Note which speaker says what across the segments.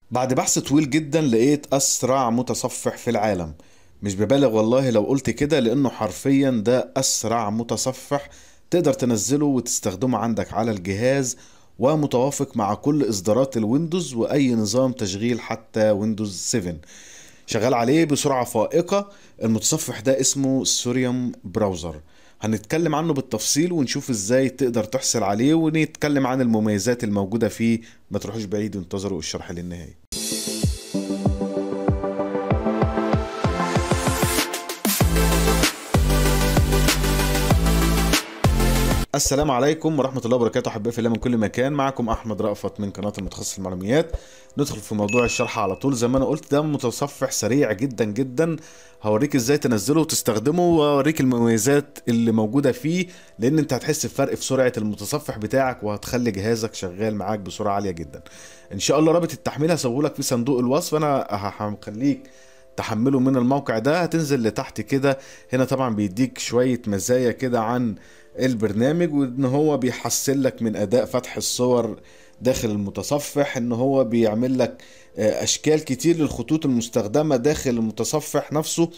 Speaker 1: بعد بحث طويل جدا لقيت أسرع متصفح في العالم مش ببالغ والله لو قلت كده لأنه حرفيا ده أسرع متصفح تقدر تنزله وتستخدمه عندك على الجهاز ومتوافق مع كل إصدارات الويندوز وأي نظام تشغيل حتى ويندوز 7 شغال عليه بسرعة فائقة المتصفح ده اسمه سوريوم براوزر هنتكلم عنه بالتفصيل ونشوف ازاي تقدر تحصل عليه ونتكلم عن المميزات الموجودة فيه ما تروحوش بعيد وانتظروا الشرح للنهاية السلام عليكم ورحمة الله وبركاته أحبائي في الله من كل مكان معكم أحمد رأفت من قناة المتخصص المعلومات ندخل في موضوع الشرح على طول زي ما أنا قلت ده متصفح سريع جدا جدا هوريك ازاي تنزله وتستخدمه واوريك المميزات اللي موجودة فيه لأن أنت هتحس بفرق في سرعة المتصفح بتاعك وهتخلي جهازك شغال معاك بسرعة عالية جدا إن شاء الله رابط التحميل هسيبهولك في صندوق الوصف أنا هخليك تحمله من الموقع ده هتنزل لتحت كده هنا طبعا بيديك شوية مزايا كده عن البرنامج وان هو بيحسن لك من اداء فتح الصور داخل المتصفح ان هو بيعمل لك اشكال كتير للخطوط المستخدمة داخل المتصفح نفسه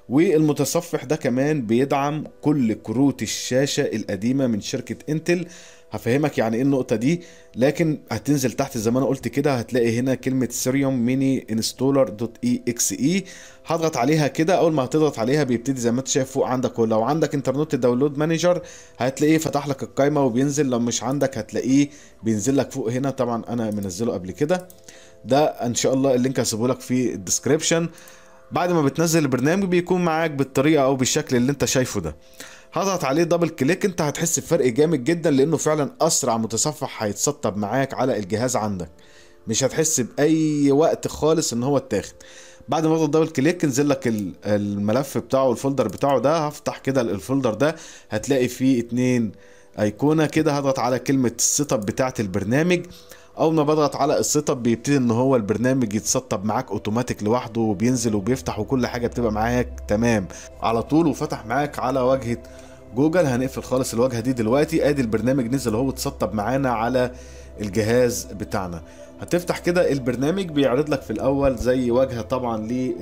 Speaker 1: والمتصفح ده كمان بيدعم كل كروت الشاشة القديمة من شركة انتل هفهمك يعني ايه النقطة دي لكن هتنزل تحت زي ما انا قلت كده هتلاقي هنا كلمة سيريوم ميني انستولر دوت اي اكس اي هضغط عليها كده اول ما هتضغط عليها بيبتدي زي ما انت شايف فوق عندك ولو عندك انترنت داونلود مانجر هتلاقيه فتح لك القايمة وبينزل لو مش عندك هتلاقيه بينزل لك فوق هنا طبعا انا منزله قبل كده ده ان شاء الله اللينك هسيبه لك في الديسكريبشن بعد ما بتنزل البرنامج بيكون معاك بالطريقة او بالشكل اللي انت شايفه ده هضغط عليه دبل كليك انت هتحس بفرق جامد جدا لانه فعلا اسرع متصفح هيتسطب معاك على الجهاز عندك مش هتحس باي وقت خالص ان هو اتاخد بعد ما اضغط دبل كليك ينزل لك الملف بتاعه الفولدر بتاعه ده هفتح كده الفولدر ده هتلاقي فيه اتنين ايقونه كده هضغط على كلمه السيت اب بتاعه البرنامج اول ما بضغط على السيت اب بيبتدي ان هو البرنامج يتسطب معاك اوتوماتيك لوحده وبينزل وبيفتح وكل حاجه بتبقى معاك تمام على طول وفتح معاك على واجهه جوجل هنقفل خالص الواجهه دي دلوقتي ادي البرنامج نزل اهو اتسطب معانا على الجهاز بتاعنا هتفتح كده البرنامج بيعرض لك في الاول زي واجهه طبعا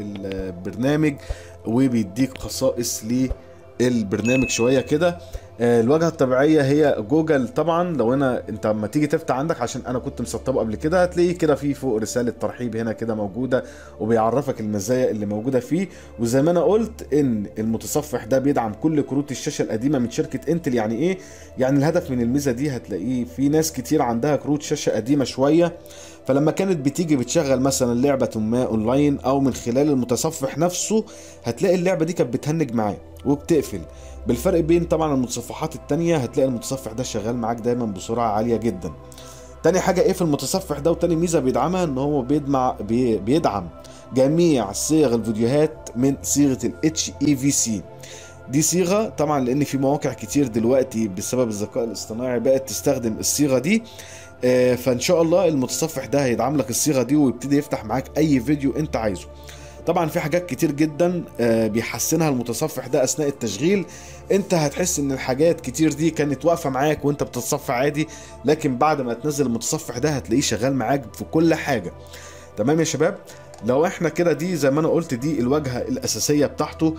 Speaker 1: للبرنامج وبيديك خصائص للبرنامج شويه كده الواجهه الطبيعيه هي جوجل طبعا لو انا انت لما تيجي تفتح عندك عشان انا كنت مسطبه قبل كده هتلاقيه كده في فوق رساله ترحيب هنا كده موجوده وبيعرفك المزايا اللي موجوده فيه وزي ما انا قلت ان المتصفح ده بيدعم كل كروت الشاشه القديمه من شركه انتل يعني ايه يعني الهدف من الميزه دي هتلاقيه في ناس كتير عندها كروت شاشه قديمه شويه فلما كانت بتيجي بتشغل مثلا لعبة ما اونلاين او من خلال المتصفح نفسه هتلاقي اللعبة دي كانت بتهنج معاه وبتقفل بالفرق بين طبعا المتصفحات التانية هتلاقي المتصفح ده شغال معاك دايما بسرعة عالية جدا تاني حاجة ايه في المتصفح ده وتاني ميزة بيدعمها ان هو بيدمع بي بيدعم جميع صيغ الفيديوهات من صيغة ال HEVC دي صيغة طبعا لان في مواقع كتير دلوقتي بسبب الذكاء الاصطناعي بقت تستخدم الصيغة دي فان شاء الله المتصفح ده هيدعم لك الصيغه دي ويبتدي يفتح معاك اي فيديو انت عايزه طبعا في حاجات كتير جدا بيحسنها المتصفح ده اثناء التشغيل انت هتحس ان الحاجات كتير دي كانت واقفه معاك وانت بتتصفح عادي لكن بعد ما تنزل المتصفح ده هتلاقيه شغال معاك في كل حاجه تمام يا شباب لو احنا كده دي زي ما انا قلت دي الواجهه الاساسيه بتاعته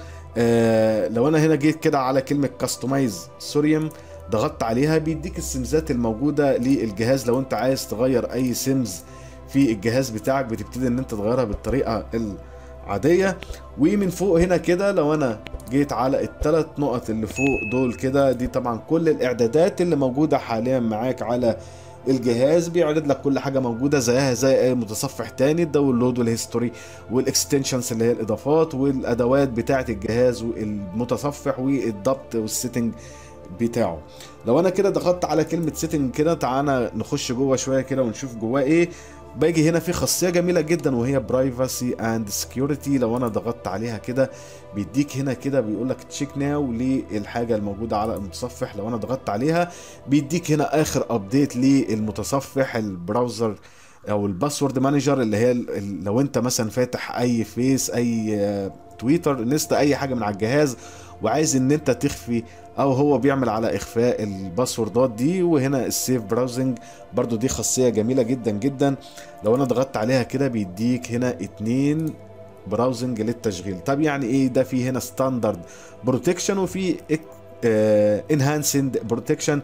Speaker 1: آه لو انا هنا جيت كده على كلمه كاستمايز سوريوم ضغطت عليها بيديك السمزات الموجوده للجهاز لو انت عايز تغير اي سمز في الجهاز بتاعك بتبتدي ان انت تغيرها بالطريقه العاديه ومن فوق هنا كده لو انا جيت على الثلاث نقط اللي فوق دول كده دي طبعا كل الاعدادات اللي موجوده حاليا معاك على الجهاز بيعرض لك كل حاجه موجوده زيها زي اي متصفح تاني الداونلود والهيستوري والاكستنشنز اللي هي الاضافات والادوات بتاعه الجهاز والمتصفح والضبط والسيتنج بتاعه لو انا كده ضغطت على كلمه سيتنج كده تعالى نخش جوه شويه كده ونشوف جواه ايه باجي هنا في خاصيه جميله جدا وهي برايفسي اند سكيورتي لو انا ضغطت عليها كده بيديك هنا كده بيقول لك تشيك ناو للحاجه الموجوده على المتصفح لو انا ضغطت عليها بيديك هنا اخر ابديت للمتصفح البراوزر او الباسورد مانجر اللي هي ال- ال- لو انت مثلا فاتح اي فيس اي آه، تويتر انستا اي حاجه من على الجهاز وعايز ان انت تخفي او هو بيعمل على اخفاء الباسوردات دي وهنا السيف براوزنج برضو دي خاصيه جميله جدا جدا لو انا ضغطت عليها كده بيديك هنا اتنين براوزنج للتشغيل طب يعني ايه ده في هنا ستاندرد بروتكشن وفي انهانسند بروتكشن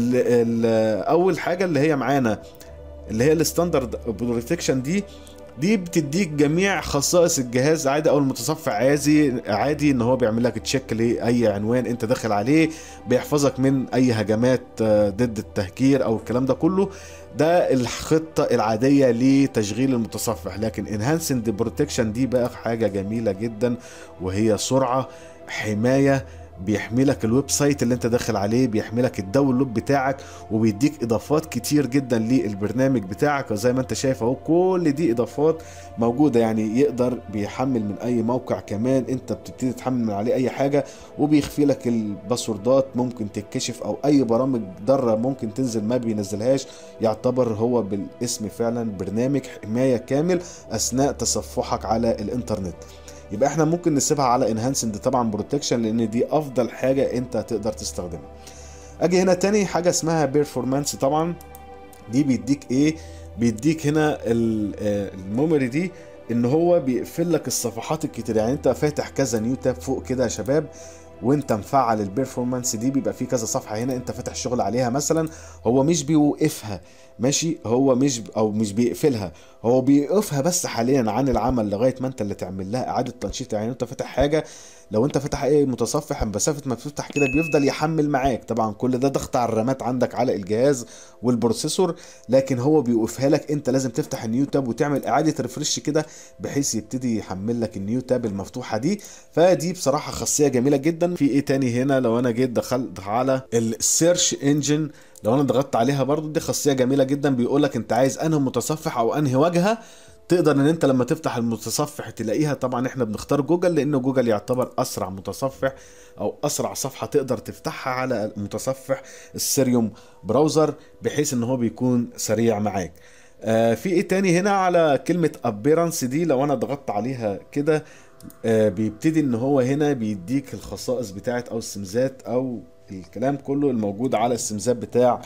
Speaker 1: اول حاجه اللي هي معانا اللي هي الستاندرد بروتكشن دي دي بتديك جميع خصائص الجهاز عادي او المتصفح عادي عادي ان هو بيعمل لك تشيك لاي عنوان انت داخل عليه بيحفظك من اي هجمات آه، ضد التهكير او الكلام ده كله ده الخطه العاديه لتشغيل المتصفح لكن انهانسند بروتكشن دي بقى حاجه جميله جدا وهي سرعه حمايه بيحمي لك الويب سايت اللي انت داخل عليه بيحمي لك الداونلود بتاعك وبيديك اضافات كتير جدا للبرنامج بتاعك وزي ما انت شايف اهو كل دي اضافات موجوده يعني يقدر بيحمل من اي موقع كمان انت بتبتدي تحمل من عليه اي حاجه وبيخفي لك الباسوردات ممكن تتكشف او اي برامج ضاره ممكن تنزل ما بينزلهاش يعتبر هو بالاسم فعلا برنامج حمايه كامل اثناء تصفحك على الانترنت يبقى احنا ممكن نسيبها على انهانسند طبعا بروتكشن لان دي افضل حاجه انت تقدر تستخدمها اجي هنا تاني حاجه اسمها بيرفورمانس طبعا دي بيديك ايه بيديك هنا ال- آه، الميموري دي ان هو بيقفل لك الصفحات الكتير يعني انت فاتح كذا نيو تاب فوق كده يا شباب وانت مفعل البيرفورمانس دي بيبقى في كذا صفحه هنا انت فاتح شغل عليها مثلا هو مش بيوقفها ماشي هو مش او مش بيقفلها هو بيوقفها بس حاليا عن العمل لغايه ما انت اللي تعمل لها اعاده تنشيط يعني انت فاتح حاجه لو انت فاتح اي متصفح مسافه ما بتفتح كده بيفضل يحمل معاك طبعا كل ده ضغط على الرامات عندك على الجهاز والبروسيسور لكن هو بيوقفها لك انت لازم تفتح النيو تاب وتعمل اعاده ريفرش كده بحيث يبتدي يحمل لك النيو تاب المفتوحه دي فدي بصراحه خاصيه جميله جدا في ايه تاني هنا لو انا جيت دخلت على السيرش انجن لو انا ضغطت عليها برضو دي خاصيه جميله جدا بيقول لك انت عايز انهي متصفح او انهي واجهه تقدر ان انت لما تفتح المتصفح تلاقيها طبعا احنا بنختار جوجل لان جوجل يعتبر اسرع متصفح او اسرع صفحه تقدر تفتحها على متصفح السيريوم براوزر بحيث ان هو بيكون سريع معاك آه في ايه تاني هنا على كلمه ابيرانس دي لو انا ضغطت عليها كده آه بيبتدي ان هو هنا بيديك الخصائص بتاعت او السمزات او الكلام كله الموجود على السمزات بتاع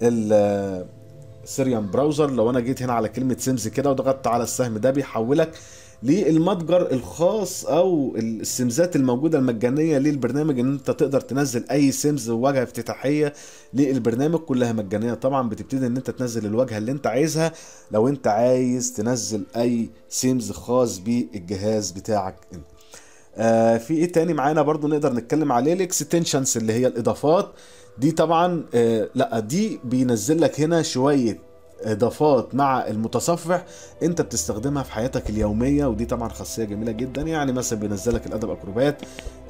Speaker 1: ال سيريان براوزر لو انا جيت هنا على كلمه سيمز كده وضغطت على السهم ده بيحولك للمتجر الخاص او السيمزات الموجوده المجانيه للبرنامج ان انت تقدر تنزل اي سيمز وواجهه افتتاحيه للبرنامج كلها مجانيه طبعا بتبتدي ان انت تنزل الواجهه اللي انت عايزها لو انت عايز تنزل اي سيمز خاص بالجهاز بتاعك انت آه في ايه تاني معانا برضو نقدر نتكلم عليه الاكستنشنز اللي هي الاضافات دي طبعا آه لا دي بينزل لك هنا شويه اضافات مع المتصفح انت بتستخدمها في حياتك اليوميه ودي طبعا خاصيه جميله جدا يعني مثلا بينزل لك الادب اكروبات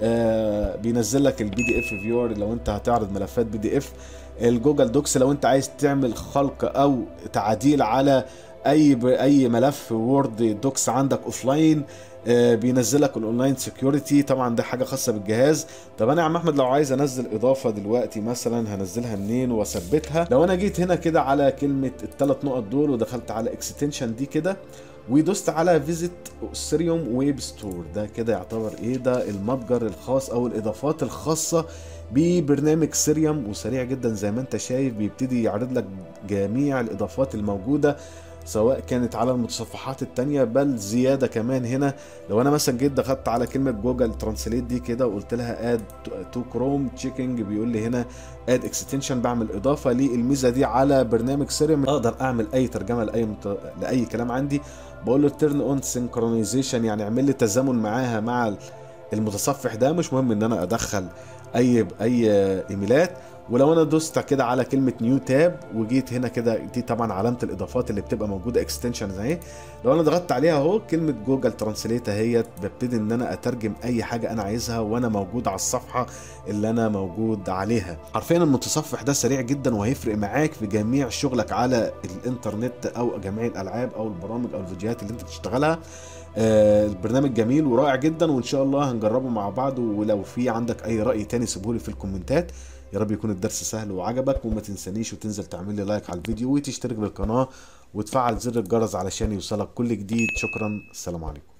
Speaker 1: آه بينزل لك البي دي اف فيور لو انت هتعرض ملفات بي دي اف الجوجل دوكس لو انت عايز تعمل خلق او تعديل على اي اي ملف وورد دوكس عندك اوفلاين آه بينزلك الاونلاين سكيورتي طبعا ده حاجه خاصه بالجهاز طب انا يا عم احمد لو عايز انزل اضافه دلوقتي مثلا هنزلها منين واثبتها لو انا جيت هنا كده على كلمه الثلاث نقط دول ودخلت على اكستنشن دي كده ودوست على فيزيت سيريوم ويب ستور ده كده يعتبر ايه ده المتجر الخاص او الاضافات الخاصه ببرنامج سيريوم وسريع جدا زي ما انت شايف بيبتدي يعرض لك جميع الاضافات الموجوده سواء كانت على المتصفحات التانية بل زيادة كمان هنا لو انا مثلا جيت دخلت على كلمة جوجل ترانسليت دي كده وقلت لها اد تو كروم تشيكنج بيقول لي هنا اد اكستنشن بعمل اضافة للميزة دي على برنامج سيريم اقدر اعمل اي ترجمة لاي مت... لاي كلام عندي بقول له تيرن اون سينكرونايزيشن يعني اعمل لي تزامن معاها مع المتصفح ده مش مهم ان انا ادخل اي اي ايميلات ولو انا دوست كده على كلمه نيو تاب وجيت هنا كده دي طبعا علامه الاضافات اللي بتبقى موجوده اكستنشنز اهي لو انا ضغطت عليها اهو كلمه جوجل ترانسليت اهي ببتدي ان انا اترجم اي حاجه انا عايزها وانا موجود على الصفحه اللي انا موجود عليها حرفيا المتصفح ده سريع جدا وهيفرق معاك في جميع شغلك على الانترنت او جميع الالعاب او البرامج او الفيديوهات اللي انت بتشتغلها آه البرنامج جميل ورائع جدا وان شاء الله هنجربه مع بعض ولو في عندك اي راي تاني سيبهولي في الكومنتات يا رب يكون الدرس سهل وعجبك وما تنسانيش وتنزل تعمل لي لايك على الفيديو وتشترك بالقناه وتفعل زر الجرس علشان يوصلك كل جديد شكرا السلام عليكم